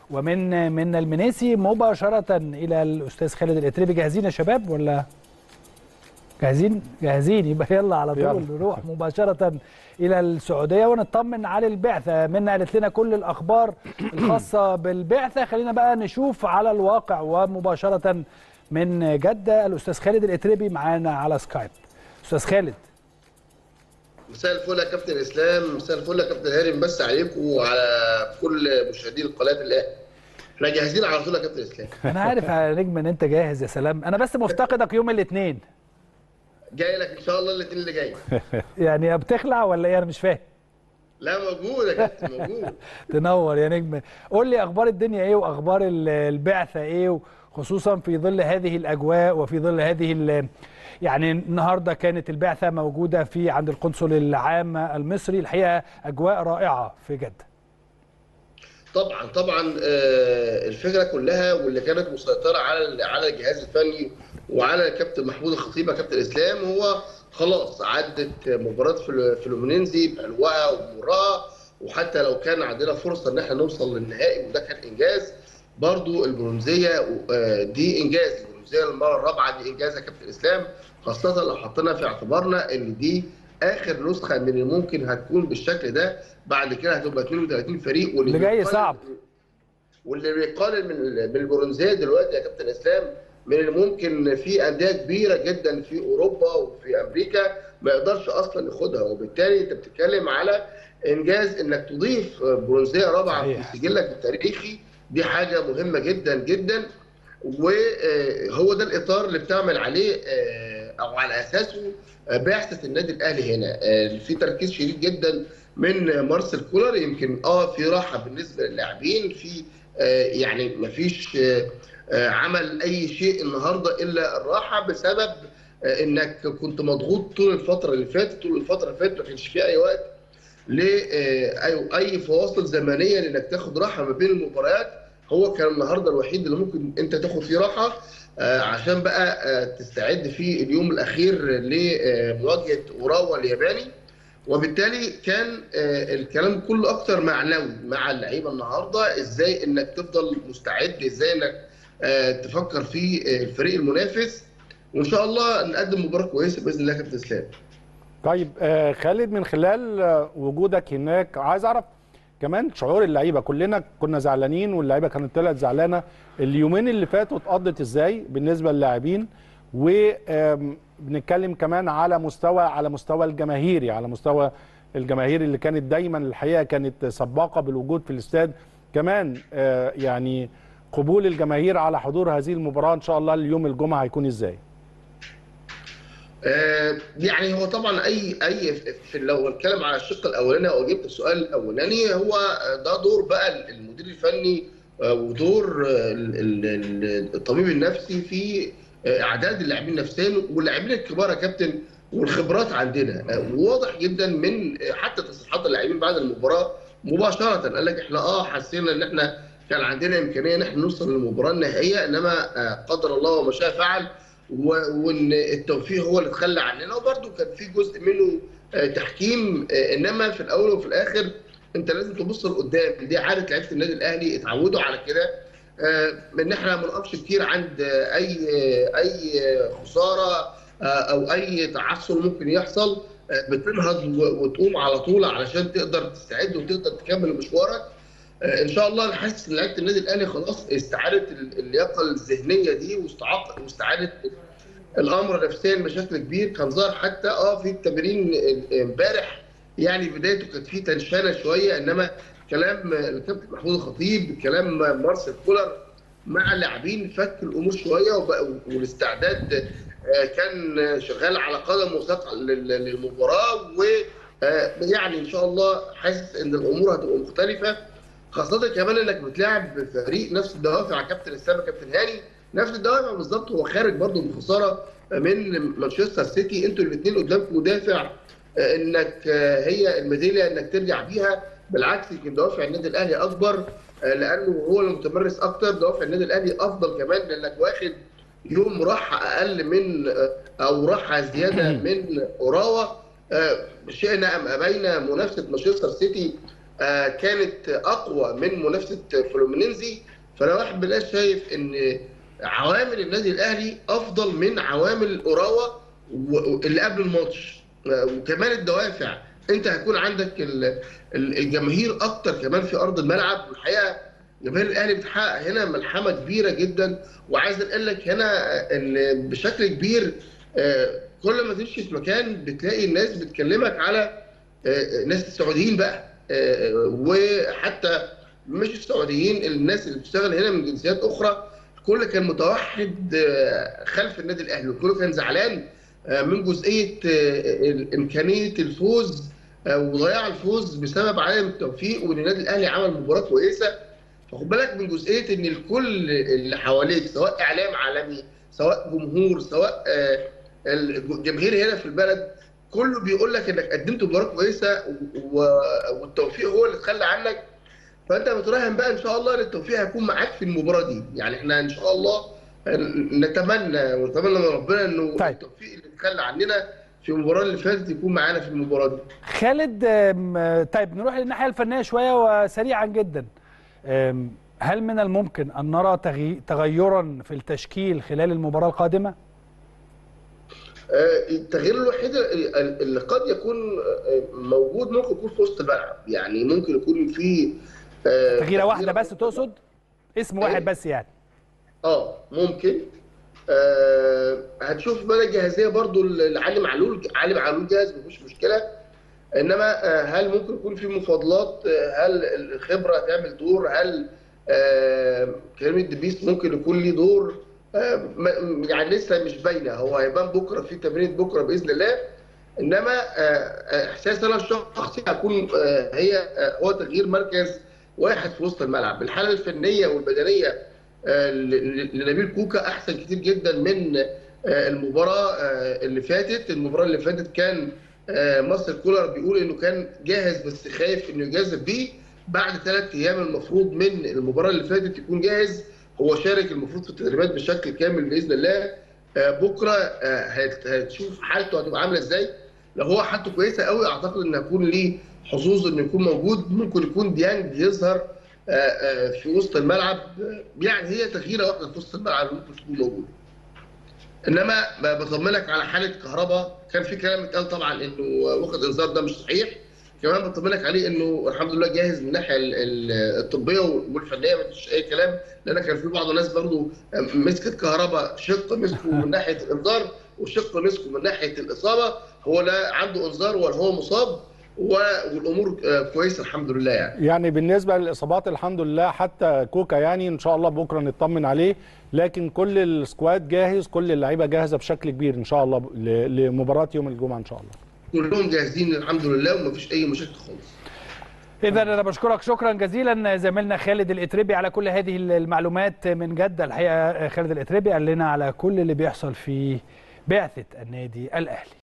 ومن من المنيسي مباشره الى الاستاذ خالد الاتربي جاهزين يا شباب ولا جاهزين جاهزين يبقى يلا على طول يلا. نروح مباشره الى السعوديه ونطمن على البعثه منا قالت لنا كل الاخبار الخاصه بالبعثه خلينا بقى نشوف على الواقع ومباشره من جده الاستاذ خالد الاتربي معانا على سكايب استاذ خالد مساء الفل يا كابتن اسلام مساء الفل يا كابتن هاري بس عليكم وعلى كل مشاهدين القناه الاهلي احنا جاهزين على طول يا كابتن اسلام انا عارف يا نجم ان انت جاهز يا سلام انا بس مفتقدك يوم الاثنين جاي لك ان شاء الله الاثنين اللي جاي يعني بتخلع ولا ايه انا مش فاهم لا موجود يا كابتن موجود تنور يا نجم قول لي اخبار الدنيا ايه واخبار ال- البعثه ايه خصوصا في ظل هذه الاجواء وفي ظل هذه ال- يعني النهارده كانت البعثه موجوده في عند القنصل العام المصري الحقيقه اجواء رائعه في جده طبعا طبعا آه، الفكره كلها واللي كانت مسيطره على على الجهاز الفني وعلى الكابتن محمود الخطيب يا كابتن اسلام هو خلاص عدت مباراه فلو- فلومينينزي بحلوها ومرها وحتى لو كان عندنا فرصه ان احنا نوصل للنهائي وده كان انجاز برضو البرونزيه آه، دي انجاز البرونزيه المره الرابعه دي انجاز يا كابتن اسلام خاصه لو حطينا في اعتبارنا ان دي اخر نسخه من اللي ممكن هتكون بالشكل ده بعد كده هتبقى 32 فريق واللي اللي جاي بيقارن- صعب. واللي بيقارن من من البرونزيه دلوقتي يا كابتن اسلام من الممكن في انديه كبيره جدا في اوروبا وفي امريكا ما يقدرش اصلا ياخدها وبالتالي انت بتتكلم على انجاز انك تضيف برونزيه رابعه صحيح. في سجلك التاريخي دي حاجه مهمه جدا جدا وهو ده الاطار اللي بتعمل عليه آه، او على اساسه آه، بعثه النادي الاهلي هنا آه، في تركيز شديد جدا من مارسيل كولر يمكن اه في راحه بالنسبه للاعبين في آه، يعني ما فيش عمل اي شيء النهارده الا الراحه بسبب آه، انك كنت مضغوط طول الفتره اللي فاتت طول الفتره اللي فاتت ما كانش في اي وقت ل آه، اي اي فواصل زمنيه لانك تاخد راحه ما بين المباريات هو كان النهارده الوحيد اللي ممكن انت تاخد فيه راحه آه، عشان بقى آه، تستعد في اليوم الاخير لمواجهه اوراوا الياباني وبالتالي كان آه، الكلام كله اكتر معنوي مع اللعيبه النهارده ازاي انك تفضل مستعد ازاي انك آه، تفكر في آه، الفريق المنافس وان شاء الله نقدم مباراه كويسه باذن الله يا كابتن اسلام طيب آه، خالد من خلال آه، وجودك هناك عايز اعرف كمان شعور اللعيبه كلنا كنا زعلانين واللعيبه كانت طلعت زعلانه اليومين اللي فاتوا اتقضت ازاي بالنسبه للاعبين وبنتكلم كمان على مستوى على مستوى الجماهيري على مستوى الجماهير اللي كانت دايما الحقيقه كانت سباقه بالوجود في الاستاد كمان آه، يعني قبول الجماهير على حضور هذه المباراه ان شاء الله اليوم الجمعه هيكون ازاي؟ آه، يعني هو طبعا اي اي في لو نتكلم على الشق الاولاني او جبت السؤال الاولاني هو ده دور بقى المدير الفني آه، ودور آه، ال- ال- ال- الطبيب النفسي في آه، اعداد اللاعبين نفسيا واللاعبين الكبار يا كابتن والخبرات عندنا آه، وواضح جدا من آه، حتى تصريحات اللاعبين بعد المباراه مباشره قال لك احنا اه حسينا ان احنا كان عندنا امكانيه ان احنا نوصل للمباراه النهائيه انما آه، قدر الله وما شاء فعل و- وان التوفيق هو اللي تخلى عننا وبرده كان في جزء منه آه، تحكيم آه، انما في الاول وفي الاخر انت لازم تبص لقدام دي عاده لعيبه النادي الاهلي اتعودوا على كده آه، ان احنا ما نقفش كتير عند آه، اي آه، اي آه، خساره آه، او اي تعثر ممكن يحصل آه، بتنهض و- وتقوم على طول علشان تقدر تستعد وتقدر تكمل مشوارك آه، ان شاء الله انا حاسس ان لعيبه النادي الاهلي خلاص استعادت ال- اللياقه الذهنيه دي واستعاق- واستعادت الامر نفسيا بشكل كبير كان ظاهر حتى اه في التمرين امبارح يعني بدايته كانت فيه تنشانه شويه انما كلام الكابتن محمود الخطيب كلام مارسيل كولر مع اللاعبين فك الامور شويه وبقى- والاستعداد آه، كان شغال على قدم وساق لل- للمباراه ويعني ان شاء الله حاسس ان الامور هتبقى مختلفه خاصه كمان انك بتلاعب فريق نفس الدوافع كابتن اسامه كابتن هاني نفس الدوافع بالظبط هو خارج برضه بخساره من مانشستر سيتي انتوا الاثنين قدامكم مدافع آه، انك آه، هي الميداليه انك ترجع بيها بالعكس يمكن دوافع النادي الاهلي اكبر آه، لانه هو المتمرس اكتر دوافع النادي الاهلي افضل كمان لانك واخد يوم راحه اقل من آه، او راحه زياده من اوراوا آه، شئنا ام ابينا منافسه مانشستر سيتي آه، كانت اقوى من منافسه فلومينينزي فانا واحد بالله شايف ان عوامل النادي الاهلي افضل من عوامل اوراوا و- اللي قبل الماتش آه، وكمان الدوافع انت هيكون عندك ال- ال- الجماهير اكتر كمان في ارض الملعب والحقيقه جماهير الاهلي بتحقق هنا ملحمه كبيره جدا وعايز اقول لك هنا ان بشكل كبير آه، كل ما تمشي في مكان بتلاقي الناس بتكلمك على آه، ناس السعوديين بقى آه، وحتى مش السعوديين الناس اللي بتشتغل هنا من جنسيات اخرى الكل كان متوحد آه، خلف النادي الاهلي والكل كان زعلان آه، من جزئيه آه، امكانيه الفوز آه، وضياع الفوز بسبب عدم التوفيق وان النادي الاهلي عمل مباراه كويسه فخد بالك من جزئيه ان الكل اللي حواليك سواء اعلام عالمي سواء جمهور سواء آه، الجماهير هنا في البلد كله بيقول لك انك قدمت مباراه كويسه و- والتوفيق هو اللي تخلى عنك فانت بتراهن بقى ان شاء الله ان التوفيق هيكون معاك في المباراه دي يعني احنا ان شاء الله نتمنى ونتمنى من ربنا انه طيب. التوفيق اللي تخلى عننا في المباراه اللي فاتت يكون معانا في المباراه دي خالد آم، طيب نروح للناحيه الفنيه شويه وسريعا جدا آم، هل من الممكن ان نرى تغي- تغيرا في التشكيل خلال المباراه القادمه؟ آه، التغيير الوحيد ال- اللي قد يكون آه، موجود ممكن يكون في وسط الملعب يعني ممكن يكون في آه، تغييره واحده تغيير بس تقصد؟ اسم واحد بس يعني اه ممكن آه هتشوف بقى الجاهزيه برضو لعلي معلول علي معلول جاهز مفيش مشكله انما آه هل ممكن يكون في مفاضلات آه هل الخبره تعمل دور هل آه كريم الدبيس ممكن يكون ليه دور آه م- يعني لسه مش باينه هو هيبان بكره في تمرين بكره باذن الله انما آه، آه، احساس انا الشخصي هكون آه، هي آه، هو تغيير مركز واحد في وسط الملعب الحاله الفنيه والبدنيه آه، ل- ل- لنبيل كوكا احسن كتير جدا من آه، المباراه آه، اللي فاتت المباراه اللي فاتت كان آه، مارسيل كولر بيقول انه كان جاهز بس خايف انه يجازف بيه بعد ثلاث ايام المفروض من المباراه اللي فاتت يكون جاهز هو شارك المفروض في التدريبات بشكل كامل باذن الله آه، بكره آه، هت- هتشوف حالته هتبقى عامله ازاي لو هو حالته كويسه قوي اعتقد ان هيكون ليه حظوظ انه يكون موجود ممكن يكون ديانج يظهر آه، آه، في وسط الملعب آه، يعني هي تغييره واحده في وسط الملعب ممكن تكون موجوده انما ب- بطمنك على حاله كهرباء كان في كلام اتقال طبعا انه واخد انذار ده مش صحيح كمان بطمنك عليه انه الحمد لله جاهز من الناحيه ال- ال- الطبيه والفنيه ما فيش اي كلام لان كان في بعض الناس برضو مسكت كهرباء شق مسكه من ناحيه الانذار وشق مسكه من ناحيه الاصابه هو لا عنده انذار ولا هو مصاب و- والامور آه، كويسه الحمد لله يعني يعني بالنسبه للاصابات الحمد لله حتى كوكا يعني ان شاء الله بكره نطمن عليه لكن كل السكواد جاهز كل اللعيبه جاهزه بشكل كبير ان شاء الله ل- لمباراه يوم الجمعه ان شاء الله كلهم جاهزين الحمد لله ومفيش اي مشاكل خالص اذا انا بشكرك شكرا جزيلا زميلنا خالد الاتربي على كل هذه المعلومات من جده الحقيقه خالد الاتربي قال لنا على كل اللي بيحصل في بعثه النادي الاهلي